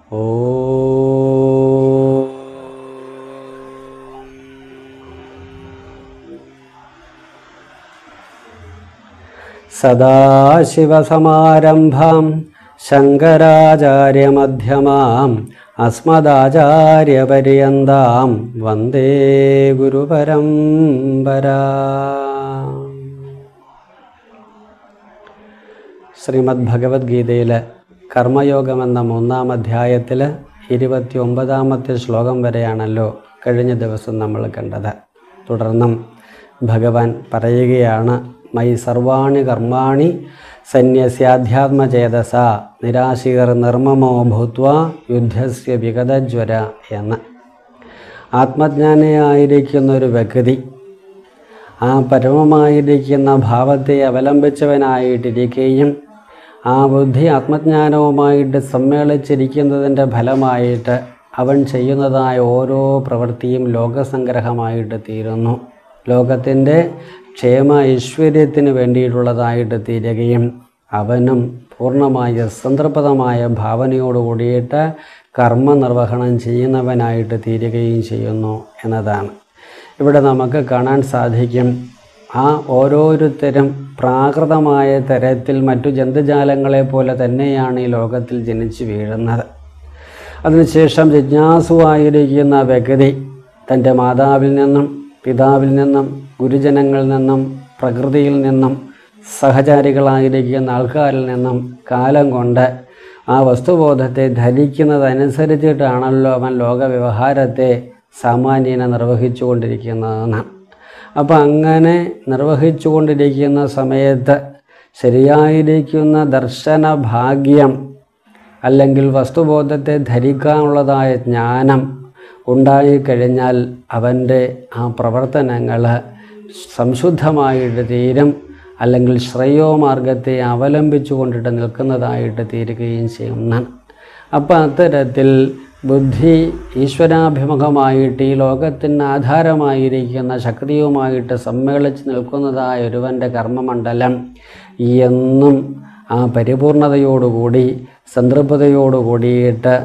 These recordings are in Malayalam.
ഓ സദാശിവസമാരംഭാം ശങ്കരാചാര്യമധ്യമാം അസ്മദാചാര്യപര്യന്താം വന്ദേ ഗുരുപരമ്പരാ ശ്രീമദ് ഭഗവത്ഗീതയിലെ കർമ്മയോഗം എന്ന മൂന്നാം അധ്യായത്തിൽ ഇരുപത്തി ഒമ്പതാമത്തെ ശ്ലോകം വരെയാണല്ലോ കഴിഞ്ഞ ദിവസം നമ്മൾ കണ്ടത് തുടർന്നും ഭഗവാൻ പറയുകയാണ് മൈ സർവാണി കർമാണി സന്യസ്യാധ്യാത്മചേതസ നിരാശീർ നിർമ്മമോ ഭൂത്വ യുദ്ധസ്യ വിഗതജ്വര എന്ന് ആത്മജ്ഞാനിയായിരിക്കുന്ന ഒരു വ്യക്തി ആ പരമമായിരിക്കുന്ന ഭാവത്തെ അവലംബിച്ചവനായിട്ടിരിക്കുകയും ആ ബുദ്ധി ആത്മജ്ഞാനവുമായിട്ട് സമ്മേളിച്ചിരിക്കുന്നതിൻ്റെ ഫലമായിട്ട് അവൻ ചെയ്യുന്നതായ ഓരോ പ്രവൃത്തിയും ലോകസംഗ്രഹമായിട്ട് തീരുന്നു ലോകത്തിൻ്റെ ക്ഷേമ ഐശ്വര്യത്തിന് വേണ്ടിയിട്ടുള്ളതായിട്ട് തീരുകയും അവനും പൂർണ്ണമായ സംതൃപ്തമായ ഭാവനയോട് കൂടിയിട്ട് കർമ്മനിർവഹണം ചെയ്യുന്നവനായിട്ട് തീരുകയും ചെയ്യുന്നു എന്നതാണ് ഇവിടെ നമുക്ക് കാണാൻ സാധിക്കും ആ ഓരോരുത്തരും പ്രാകൃതമായ തരത്തിൽ മറ്റു ജന്തുജാലങ്ങളെ പോലെ തന്നെയാണ് ഈ ലോകത്തിൽ ജനിച്ചു വീഴുന്നത് അതിനുശേഷം ജിജ്ഞാസുവായിരിക്കുന്ന വ്യക്തി തൻ്റെ മാതാവിൽ നിന്നും പിതാവിൽ നിന്നും ഗുരുജനങ്ങളിൽ നിന്നും പ്രകൃതിയിൽ നിന്നും സഹചാരികളായിരിക്കുന്ന ആൾക്കാരിൽ നിന്നും കാലം കൊണ്ട് ആ വസ്തുബോധത്തെ ധരിക്കുന്നതനുസരിച്ചിട്ടാണല്ലോ അവൻ ലോകവ്യവഹാരത്തെ സാമാന്യനെ നിർവഹിച്ചു കൊണ്ടിരിക്കുന്നതെന്ന് അപ്പം അങ്ങനെ നിർവഹിച്ചു കൊണ്ടിരിക്കുന്ന സമയത്ത് ശരിയായിരിക്കുന്ന ദർശന ഭാഗ്യം അല്ലെങ്കിൽ വസ്തുബോധത്തെ ധരിക്കാനുള്ളതായ ജ്ഞാനം ഉണ്ടായിക്കഴിഞ്ഞാൽ അവൻ്റെ ആ പ്രവർത്തനങ്ങൾ സംശുദ്ധമായിട്ട് തീരും അല്ലെങ്കിൽ ശ്രേയോ മാർഗത്തെ അവലംബിച്ചു കൊണ്ടിട്ട് നിൽക്കുന്നതായിട്ട് തീരുകയും ചെയ്യുന്നതാണ് അപ്പം അത്തരത്തിൽ ബുദ്ധി ഈശ്വരാഭിമുഖമായിട്ട് ഈ ലോകത്തിന് ആധാരമായിരിക്കുന്ന ശക്തിയുമായിട്ട് സമ്മേളിച്ച് നിൽക്കുന്നതായ ഒരുവൻ്റെ കർമ്മമണ്ഡലം എന്നും ആ പരിപൂർണതയോടുകൂടി സംതൃപ്തയോടുകൂടിയിട്ട്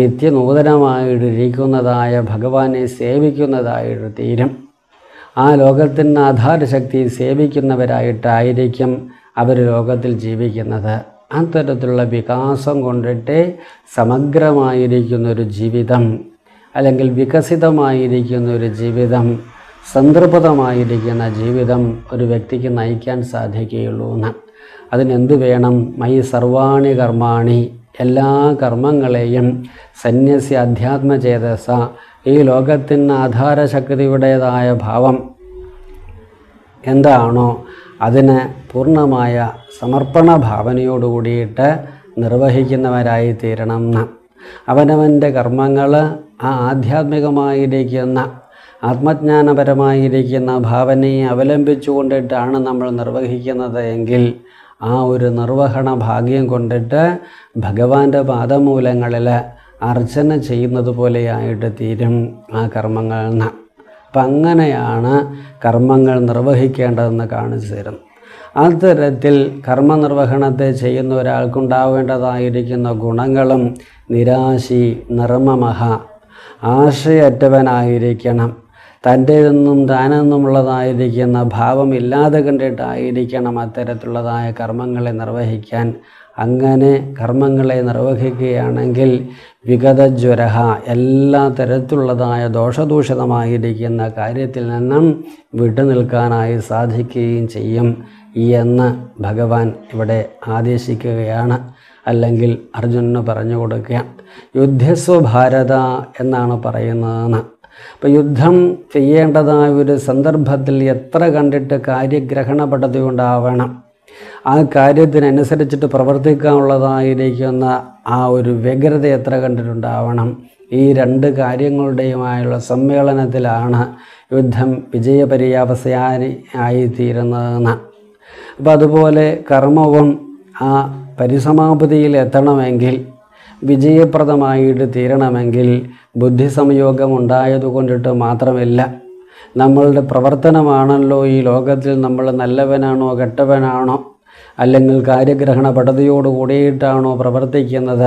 നിത്യനൂതനമായിട്ടിരിക്കുന്നതായ ഭഗവാനെ സേവിക്കുന്നതായിട്ട് തീരും ആ ലോകത്തിന് ആധാരശക്തി സേവിക്കുന്നവരായിട്ടായിരിക്കും അവർ ലോകത്തിൽ ജീവിക്കുന്നത് അത്തരത്തിലുള്ള വികാസം കൊണ്ടിട്ട് സമഗ്രമായിരിക്കുന്നൊരു ജീവിതം അല്ലെങ്കിൽ വികസിതമായിരിക്കുന്ന ഒരു ജീവിതം സംതൃപ്തമായിരിക്കുന്ന ജീവിതം ഒരു വ്യക്തിക്ക് നയിക്കാൻ സാധിക്കുകയുള്ളൂ എന്ന് അതിനെന്തു വേണം മൈ സർവാണി കർമാണി എല്ലാ കർമ്മങ്ങളെയും സന്യസ്യ അധ്യാത്മചേതസ ഈ ലോകത്തിന് ആധാരശക്തിയുടേതായ ഭാവം എന്താണോ അതിന് പൂർണ്ണമായ സമർപ്പണ ഭാവനയോടുകൂടിയിട്ട് നിർവഹിക്കുന്നവരായി തീരണം എന്ന് അവനവൻ്റെ കർമ്മങ്ങൾ ആ ആധ്യാത്മികമായിരിക്കുന്ന ആത്മജ്ഞാനപരമായിരിക്കുന്ന ഭാവനയെ അവലംബിച്ചു കൊണ്ടിട്ടാണ് നമ്മൾ നിർവഹിക്കുന്നത് എങ്കിൽ ആ ഒരു നിർവഹണ ഭാഗ്യം കൊണ്ടിട്ട് ഭഗവാന്റെ പാദമൂലങ്ങളിൽ അർച്ചന ചെയ്യുന്നത് പോലെയായിട്ട് തീരും ആ കർമ്മങ്ങൾ എന്ന് അപ്പം അങ്ങനെയാണ് കർമ്മങ്ങൾ നിർവഹിക്കേണ്ടതെന്ന് കാണിച്ചു തരും അത്തരത്തിൽ കർമ്മനിർവഹണത്തെ ചെയ്യുന്ന ഒരാൾക്കുണ്ടാവേണ്ടതായിരിക്കുന്ന ഗുണങ്ങളും നിരാശി നിർമ്മമഹ ആശയറ്റവനായിരിക്കണം തൻ്റെ നിന്നും താനെന്നുമുള്ളതായിരിക്കുന്ന ഭാവം ഇല്ലാതെ കണ്ടിട്ടായിരിക്കണം അത്തരത്തിലുള്ളതായ കർമ്മങ്ങളെ നിർവഹിക്കാൻ അങ്ങനെ കർമ്മങ്ങളെ നിർവഹിക്കുകയാണെങ്കിൽ വിഗതജ്വരഹ എല്ലാ തരത്തിലുള്ളതായ ദോഷദൂഷിതമായിരിക്കുന്ന കാര്യത്തിൽ നിന്നും വിട്ടുനിൽക്കാനായി സാധിക്കുകയും ചെയ്യും എന്ന് ഭഗവാൻ ഇവിടെ ആദേശിക്കുകയാണ് അല്ലെങ്കിൽ അർജുനന് പറഞ്ഞു കൊടുക്കുക യുദ്ധസ്വ ഭാരത എന്നാണ് പറയുന്നതെന്ന് അപ്പോൾ യുദ്ധം ചെയ്യേണ്ടതായ ഒരു സന്ദർഭത്തിൽ എത്ര കണ്ടിട്ട് കാര്യഗ്രഹണപദ്ധതി ഉണ്ടാവണം ആ കാര്യത്തിനനുസരിച്ചിട്ട് പ്രവർത്തിക്കാനുള്ളതായിരിക്കുന്ന ആ ഒരു വ്യഗ്രത എത്ര കണ്ടിട്ടുണ്ടാവണം ഈ രണ്ട് കാര്യങ്ങളുടെയുമായുള്ള സമ്മേളനത്തിലാണ് യുദ്ധം വിജയപര്യാവസാനി ആയിത്തീരുന്നതെന്ന് അപ്പോൾ അതുപോലെ കർമ്മവും ആ പരിസമാപ്തിയിൽ എത്തണമെങ്കിൽ വിജയപ്രദമായിട്ട് തീരണമെങ്കിൽ ബുദ്ധി സംയോഗം ഉണ്ടായതുകൊണ്ടിട്ട് മാത്രമല്ല നമ്മളുടെ പ്രവർത്തനമാണല്ലോ ഈ ലോകത്തിൽ നമ്മൾ നല്ലവനാണോ കെട്ടവനാണോ അല്ലെങ്കിൽ കാര്യഗ്രഹണ പദ്ധതിയോട് കൂടിയിട്ടാണോ പ്രവർത്തിക്കുന്നത്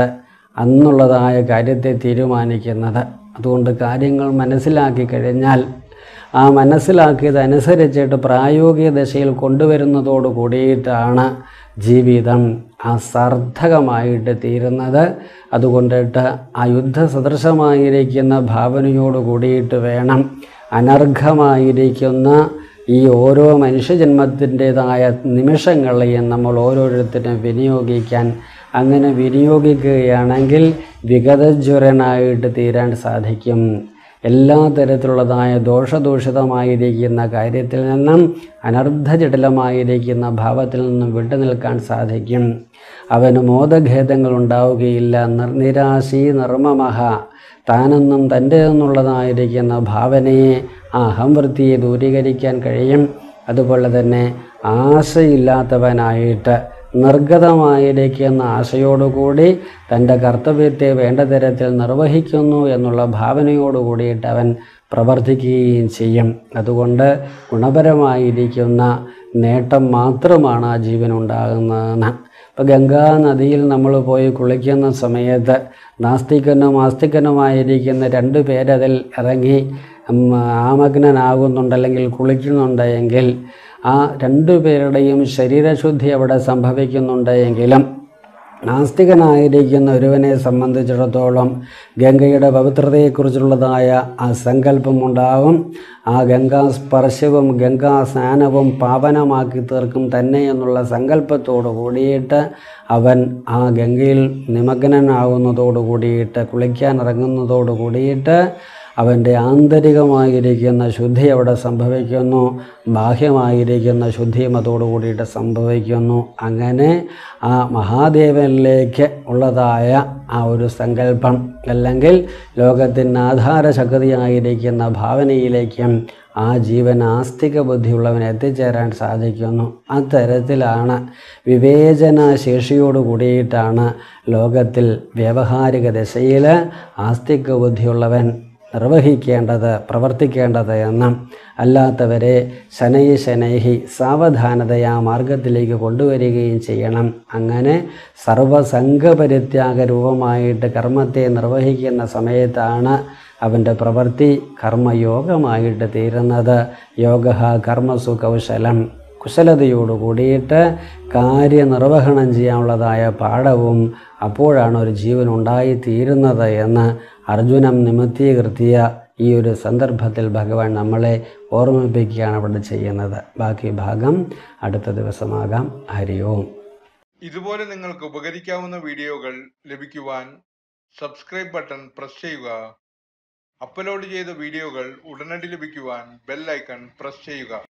അന്നുള്ളതായ കാര്യത്തെ തീരുമാനിക്കുന്നത് അതുകൊണ്ട് കാര്യങ്ങൾ മനസ്സിലാക്കി കഴിഞ്ഞാൽ ആ മനസ്സിലാക്കിയതനുസരിച്ചിട്ട് പ്രായോഗിക ദശയിൽ കൊണ്ടുവരുന്നതോട് കൂടിയിട്ടാണ് ജീവിതം അസാർത്ഥകമായിട്ട് തീരുന്നത് അതുകൊണ്ടിട്ട് ആ യുദ്ധസദൃശമായിരിക്കുന്ന ഭാവനയോട് കൂടിയിട്ട് വേണം അനർഘമായിരിക്കുന്ന ഈ ഓരോ മനുഷ്യജന്മത്തിൻ്റെതായ നിമിഷങ്ങളെയും നമ്മൾ ഓരോരുത്തരും വിനിയോഗിക്കാൻ അങ്ങനെ വിനിയോഗിക്കുകയാണെങ്കിൽ വിഗതജ്വരനായിട്ട് തീരാൻ സാധിക്കും എല്ലാ തരത്തിലുള്ളതായ ദോഷദൂഷിതമായിരിക്കുന്ന കാര്യത്തിൽ നിന്നും അനർദ്ധജടിലമായിരിക്കുന്ന ഭാവത്തിൽ നിന്നും വിട്ടു നിൽക്കാൻ സാധിക്കും അവന് മോദഖേദങ്ങൾ ഉണ്ടാവുകയില്ല നിർനിരാശി നിർമ്മമഹ താനെന്നും തൻ്റേതെന്നുള്ളതായിരിക്കുന്ന ഭാവനയെ ആ അഹംവൃത്തിയെ ദൂരീകരിക്കാൻ കഴിയും അതുപോലെ തന്നെ ആശയില്ലാത്തവനായിട്ട് നിർഗതമായിരിക്കുന്ന ആശയോടുകൂടി തൻ്റെ കർത്തവ്യത്തെ വേണ്ട തരത്തിൽ നിർവഹിക്കുന്നു എന്നുള്ള ഭാവനയോട് കൂടിയിട്ട് അവൻ പ്രവർത്തിക്കുകയും ചെയ്യും അതുകൊണ്ട് ഗുണപരമായിരിക്കുന്ന നേട്ടം മാത്രമാണ് ആ ജീവനുണ്ടാകുന്നതെന്ന് ഇപ്പോൾ ഗംഗാ നദിയിൽ നമ്മൾ പോയി കുളിക്കുന്ന സമയത്ത് നാസ്തികനും ആസ്തികനുമായിരിക്കുന്ന രണ്ട് പേരതിൽ ഇറങ്ങി ഉം, ആമഗ്നനാകുന്നുണ്ട് അല്ലെങ്കിൽ കുളിക്കുന്നുണ്ട് എങ്കിൽ ആ രണ്ടു പേരുടെയും ശരീരശുദ്ധി അവിടെ സംഭവിക്കുന്നുണ്ട് എങ്കിലും നാസ്തികനായിരിക്കുന്ന ഒരുവനെ സംബന്ധിച്ചിടത്തോളം ഗംഗയുടെ പവിത്രതയെക്കുറിച്ചുള്ളതായ ആ സങ്കല്പം ഉണ്ടാവും ആ ഗംഗാ സ്പർശവും ഗംഗാ സ്നാനവും പാവനമാക്കി തീർക്കും തന്നെ എന്നുള്ള സങ്കല്പത്തോടു കൂടിയിട്ട് അവൻ ആ ഗംഗയിൽ നിമഗ്നനാകുന്നതോടു കൂടിയിട്ട് കുളിക്കാൻ ഇറങ്ങുന്നതോടു കൂടിയിട്ട് അവൻ്റെ ആന്തരികമായിരിക്കുന്ന ശുദ്ധി അവിടെ സംഭവിക്കുന്നു ബാഹ്യമായിരിക്കുന്ന ശുദ്ധിയും അതോടു കൂടിയിട്ട് സംഭവിക്കുന്നു അങ്ങനെ ആ മഹാദേവനിലേക്ക് ഉള്ളതായ ആ ഒരു സങ്കല്പം അല്ലെങ്കിൽ ലോകത്തിന് ആധാരശക്തിയായിരിക്കുന്ന ഭാവനയിലേക്കും ആ ജീവൻ ആസ്തിക ബുദ്ധിയുള്ളവന് എത്തിച്ചേരാൻ സാധിക്കുന്നു അത്തരത്തിലാണ് വിവേചന ശേഷിയോട് കൂടിയിട്ടാണ് ലോകത്തിൽ വ്യാവഹാരിക ദശയിൽ ആസ്തിക ബുദ്ധിയുള്ളവൻ നിർവഹിക്കേണ്ടത് പ്രവർത്തിക്കേണ്ടത് എന്ന് അല്ലാത്തവരെ ശനൈ ശനൈഹി സാവധാനതയാ മാർഗത്തിലേക്ക് കൊണ്ടുവരികയും ചെയ്യണം അങ്ങനെ സർവസംഘപരിത്യാഗ രൂപമായിട്ട് കർമ്മത്തെ നിർവഹിക്കുന്ന സമയത്താണ് അവൻ്റെ പ്രവൃത്തി കർമ്മയോഗമായിട്ട് തീരുന്നത് യോഗ കർമ്മസു കൗശലം കുശലതയോട് കൂടിയിട്ട് കാര്യനിർവഹണം ചെയ്യാനുള്ളതായ പാഠവും അപ്പോഴാണ് ഒരു ജീവൻ ഉണ്ടായി തീരുന്നത് എന്ന് അർജുനം നിമിത്തീകൃത്തിയ ഈ ഒരു സന്ദർഭത്തിൽ ഭഗവാൻ നമ്മളെ ഓർമ്മിപ്പിക്കുകയാണ് അവിടെ ചെയ്യുന്നത് ബാക്കി ഭാഗം അടുത്ത ദിവസമാകാം ഹരി ഓം ഇതുപോലെ നിങ്ങൾക്ക് ഉപകരിക്കാവുന്ന വീഡിയോകൾ ലഭിക്കുവാൻ സബ്സ്ക്രൈബ് ബട്ടൺ പ്രസ് ചെയ്യുക അപ്ലോഡ് ചെയ്ത വീഡിയോകൾ ഉടനടി ലഭിക്കുവാൻ ബെൽ ഐക്കൺ പ്രസ് ചെയ്യുക